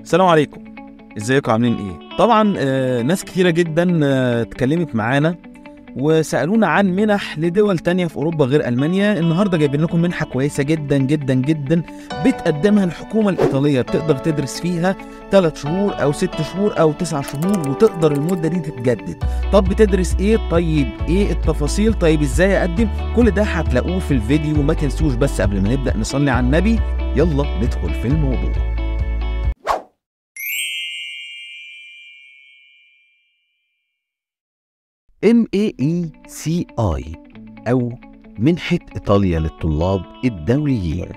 السلام عليكم ازيكم عاملين ايه طبعا آه ناس كتيره جدا آه اتكلمت معانا وسالونا عن منح لدول تانية في اوروبا غير المانيا النهارده جايبين لكم منحه كويسه جدا جدا جدا بتقدمها الحكومه الايطاليه بتقدر تدرس فيها 3 شهور او 6 شهور او 9 شهور وتقدر المده دي تتجدد طب بتدرس ايه طيب ايه التفاصيل طيب ازاي اقدم كل ده هتلاقوه في الفيديو ما تنسوش بس قبل ما نبدا نصلي على النبي يلا ندخل في الموضوع MAECI أو منحة إيطاليا للطلاب الدوليين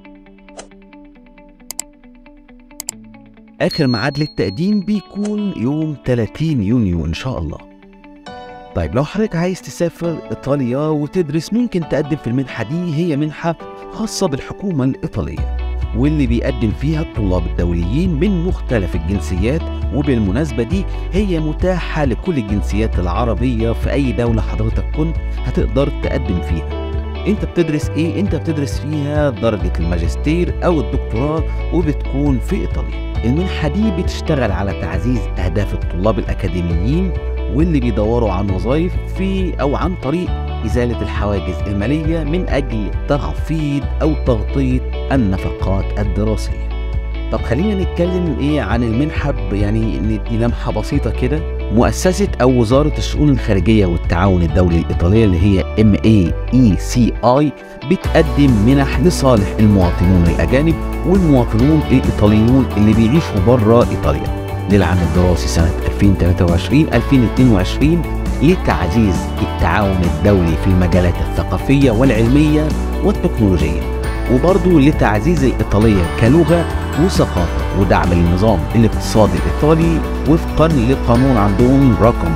آخر ميعاد للتقديم بيكون يوم 30 يونيو إن شاء الله طيب لو حضرتك عايز تسافر إيطاليا وتدرس ممكن تقدم في المنحة دي هي منحة خاصة بالحكومة الإيطالية واللي بيقدم فيها الطلاب الدوليين من مختلف الجنسيات وبالمناسبة دي هي متاحة لكل الجنسيات العربية في أي دولة حضرتك كنت هتقدر تقدم فيها انت بتدرس ايه انت بتدرس فيها درجة الماجستير او الدكتوراه وبتكون في ايطاليا المنحة دي بتشتغل على تعزيز اهداف الطلاب الاكاديميين واللي بيدوروا عن وظائف في او عن طريق ازالة الحواجز المالية من اجل تخفيض او تغطية النفقات الدراسية طب خلينا نتكلم ايه عن المنحة يعني ندي لمحة بسيطة كده مؤسسة أو وزارة الشؤون الخارجية والتعاون الدولي الإيطالية اللي هي MAECI بتقدم منح لصالح المواطنون الأجانب والمواطنون الإيطاليون اللي بيعيشوا بره إيطاليا للعام الدراسي سنة 2023-2022 لتعزيز التعاون الدولي في المجالات الثقافية والعلمية والتكنولوجية وبرضه لتعزيز الإيطالية كلغة وثقافة ودعم النظام الاقتصادي الإيطالي وفقا لقانون عندهم رقم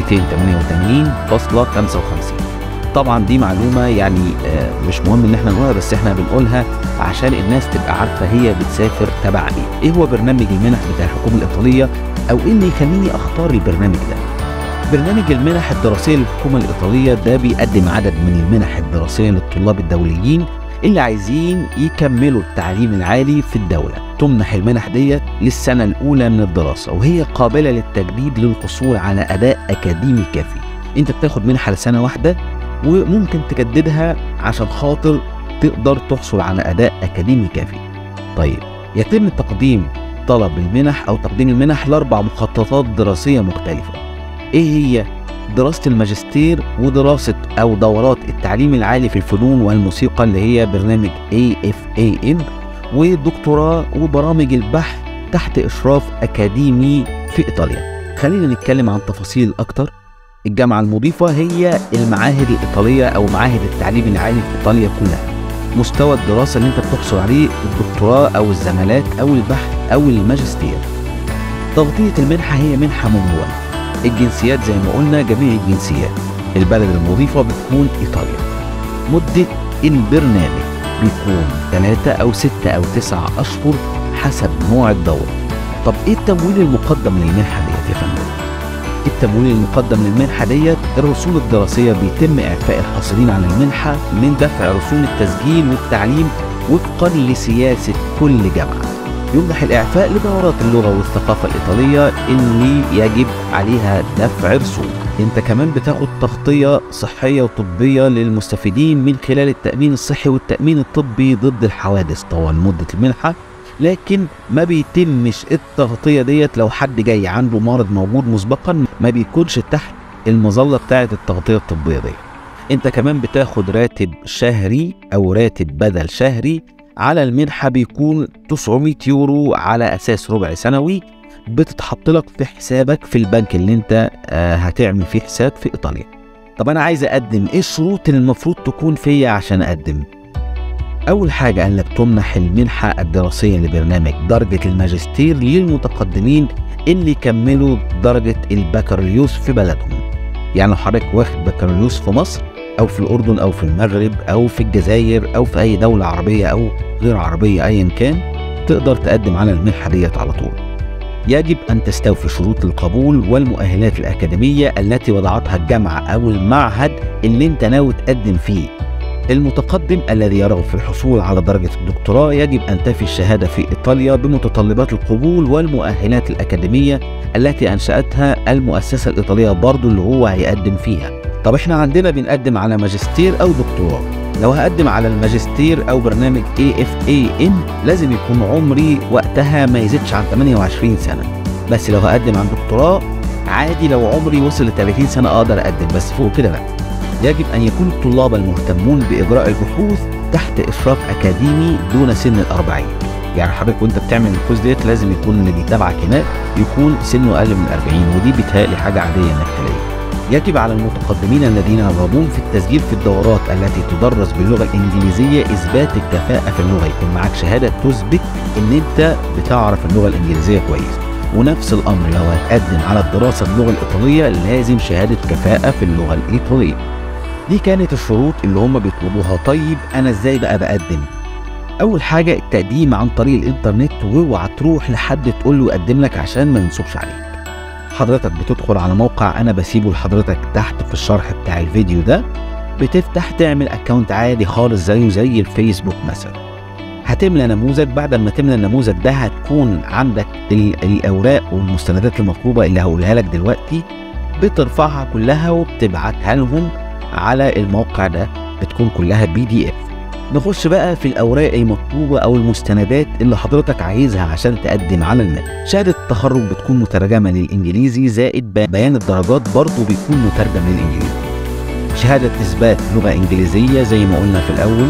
288.55 طبعا دي معلومة يعني مش مهم ان احنا نقولها بس احنا بنقولها عشان الناس تبقى عارفة هي بتسافر تبع ايه ايه هو برنامج المنح بتاع الحكومة الإيطالية او ايه اللي يخليني اختار البرنامج ده برنامج المنح الدراسية للحكومة الإيطالية ده بيقدم عدد من المنح الدراسية للطلاب الدوليين اللي عايزين يكملوا التعليم العالي في الدولة تمنح المنح ديت للسنة الأولى من الدراسة وهي قابلة للتجديد للحصول على أداء أكاديمي كافي أنت بتاخد منحة لسنة واحدة وممكن تجددها عشان خاطر تقدر تحصل على أداء أكاديمي كافي طيب يتم تقديم طلب المنح أو تقديم المنح لأربع مخططات دراسية مختلفة إيه هي؟ دراسة الماجستير ودراسة أو دورات التعليم العالي في الفنون والموسيقى اللي هي برنامج AFAN والدكتوراه وبرامج البحث تحت إشراف أكاديمي في إيطاليا خلينا نتكلم عن تفاصيل أكتر الجامعة المضيفة هي المعاهد الإيطالية أو معاهد التعليم العالي في إيطاليا كلها مستوى الدراسة اللي أنت بتحصل عليه الدكتوراه أو الزمالات أو البحث أو الماجستير تغطية المنحة هي منحة ممولة الجنسيات زي ما قلنا جميع الجنسيات البلد المضيفة بتكون إيطاليا مدة البرنامج بيكون ثلاثة أو ستة أو تسعة أشهر حسب نوع الدورة طب إيه التمويل المقدم للمنحة ديت يا فندم؟ التمويل المقدم للمنحة ديت الرسوم الدراسية بيتم إعفاء الحاصلين على المنحة من دفع رسوم التسجيل والتعليم وفقا لسياسة كل جامعة يمنح الإعفاء لدورات اللغة والثقافة الإيطالية اللي يجب عليها دفع رسوم انت كمان بتاخد تغطية صحية وطبية للمستفيدين من خلال التأمين الصحي والتأمين الطبي ضد الحوادث طوال مدة المنحة لكن ما بيتمش التغطية ديت لو حد جاي عنده مرض موجود مسبقا ما بيكونش تحت المظلة بتاعة التغطية الطبية دي انت كمان بتاخد راتب شهري او راتب بدل شهري على المنحة بيكون 900 يورو على أساس ربع سنوي بتتحط لك في حسابك في البنك اللي انت آه هتعمل فيه حساب في إيطاليا طب أنا عايز أقدم إيه الشروط اللي المفروض تكون فيا عشان أقدم أول حاجة أنك تمنح المنحة الدراسية لبرنامج درجة الماجستير للمتقدمين اللي كملوا درجة البكالوريوس في بلدهم يعني لو حضرتك واخد بكالوريوس في مصر او في الاردن او في المغرب او في الجزائر او في اي دوله عربيه او غير عربيه ايا كان تقدر تقدم على المنحه ديت على طول يجب ان تستوفي شروط القبول والمؤهلات الاكاديميه التي وضعتها الجامعه او المعهد اللي انت ناوي تقدم فيه المتقدم الذي يرغب في الحصول على درجة الدكتوراه يجب أن تفي الشهادة في إيطاليا بمتطلبات القبول والمؤهلات الأكاديمية التي أنشأتها المؤسسة الإيطالية برضو اللي هو هيقدم فيها طب احنا عندنا بنقدم على ماجستير أو دكتوراه لو هقدم على الماجستير أو برنامج AFAN لازم يكون عمري وقتها ما يزيدش عن 28 سنة بس لو هقدم عن دكتوراه عادي لو عمري وصل ل 30 سنة أقدر أقدم بس فوق كده لا يجب أن يكون الطلاب المهتمون بإجراء البحوث تحت إشراف أكاديمي دون سن الأربعين يعني حضرتك وانت بتعمل الكوز ديت لازم يكون اللي بيتابعك هناك يكون سنه اقل من 40 ودي بيتهيألي حاجه عاديه انك تلاقيها. يجب على المتقدمين الذين يرغبون في التسجيل في الدورات التي تدرس باللغه الانجليزيه اثبات الكفاءه في اللغه يكون معاك شهاده تثبت ان انت بتعرف اللغه الانجليزيه كويس. ونفس الامر لو هتقدم على الدراسه باللغه الايطاليه لازم شهاده كفاءه في اللغه الايطاليه. دي كانت الشروط اللي هم بيطلبوها طيب انا ازاي بقى بقدم؟ اول حاجه التقديم عن طريق الانترنت واوعى تروح لحد تقول له يقدم لك عشان ما ينصبش عليك حضرتك بتدخل على موقع انا بسيبه لحضرتك تحت في الشرح بتاع الفيديو ده بتفتح تعمل اكونت عادي خالص زيه زي الفيسبوك مثلا هتملى نموذج بعد ما تملى النموذج ده هتكون عندك ال- الاوراق والمستندات المطلوبه اللي هقولها لك دلوقتي بترفعها كلها وبتبعتها لهم على الموقع ده بتكون كلها بي دي اف نخش بقى في الاوراق المطلوبه او المستندات اللي حضرتك عايزها عشان تقدم على النت شهاده التخرج بتكون مترجمه للانجليزي زائد ب- بيان الدرجات برضه بيكون مترجم للانجليزي شهاده اثبات لغه انجليزيه زي ما قلنا في الاول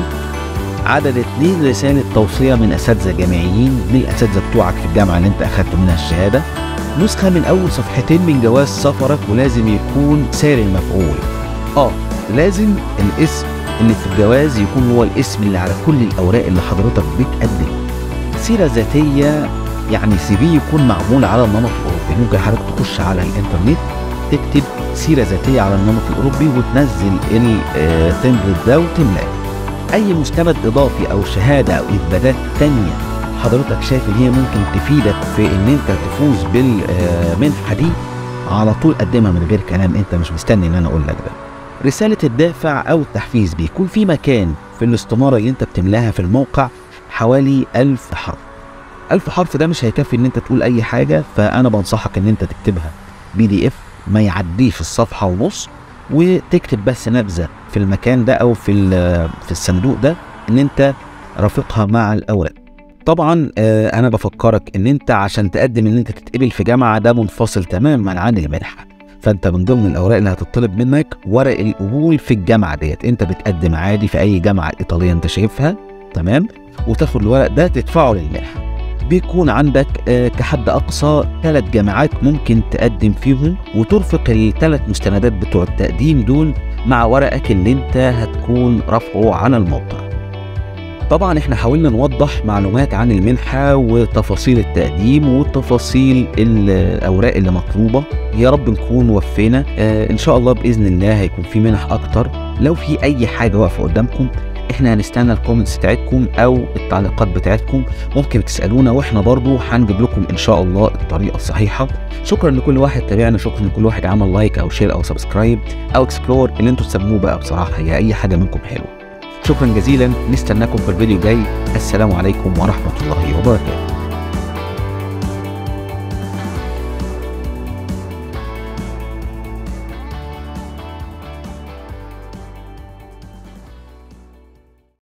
عدد اتنين رساله توصيه من اساتذه جامعيين من الاساتذه بتوعك في الجامعه اللي انت اخدت منها الشهاده نسخه من اول صفحتين من جواز سفرك ولازم يكون ساري المفعول اه لازم الاسم اللي في الجواز يكون هو الاسم اللي على كل الاوراق اللي حضرتك بتقدم سيره ذاتيه يعني سي في يكون معمول على النمط الاوروبي ممكن حضرتك تخش على الانترنت تكتب سيره ذاتيه على النمط الاوروبي وتنزل التمبلت ده وتملاه اي مستند اضافي او شهاده او اثباتات تانية حضرتك شايف ان هي ممكن تفيدك في ان انت تفوز بالمنحه دي على طول قدمها من غير كلام انت مش مستني ان انا اقول لك ده رسالة الدافع أو التحفيز بيكون في مكان في الاستمارة اللي أنت بتملاها في الموقع حوالي ألف حرف ألف حرف ده مش هيكفي إن أنت تقول أي حاجة فأنا بنصحك إن أنت تكتبها بي دي إف ما يعديش الصفحة ونص وتكتب بس نبذة في المكان ده أو في ال- في الصندوق ده إن أنت رافقها مع الأوراق طبعا آه، انا بفكرك ان انت عشان تقدم ان انت تتقبل في جامعه ده منفصل تماما عن المنحه فانت من ضمن الاوراق اللي هتطلب منك ورق القبول في الجامعه ديت انت بتقدم عادي في اي جامعه ايطاليه انت شايفها تمام وتاخد الورق ده تدفعه للمنحه بيكون عندك آه، كحد اقصى ثلاث جامعات ممكن تقدم فيهم وترفق الثلاث مستندات بتوع التقديم دول مع ورقك اللي انت هتكون رافعه على الموقع طبعا احنا حاولنا نوضح معلومات عن المنحة وتفاصيل التقديم وتفاصيل الأوراق اللي مطلوبة يا رب نكون وفينا آه إن شاء الله بإذن الله هيكون في منح أكتر لو في أي حاجة واقفة قدامكم احنا هنستنى الكومنتس بتاعتكم او التعليقات بتاعتكم ممكن تسالونا واحنا برضو هنجيب لكم ان شاء الله الطريقه الصحيحه شكرا لكل واحد تابعنا شكرا لكل واحد عمل لايك او شير او سبسكرايب او اكسبلور اللي انتوا تسموه بقى بصراحه هي اي حاجه منكم حلوه شكرا جزيلا نستناكم في الفيديو الجاي السلام عليكم ورحمه الله وبركاته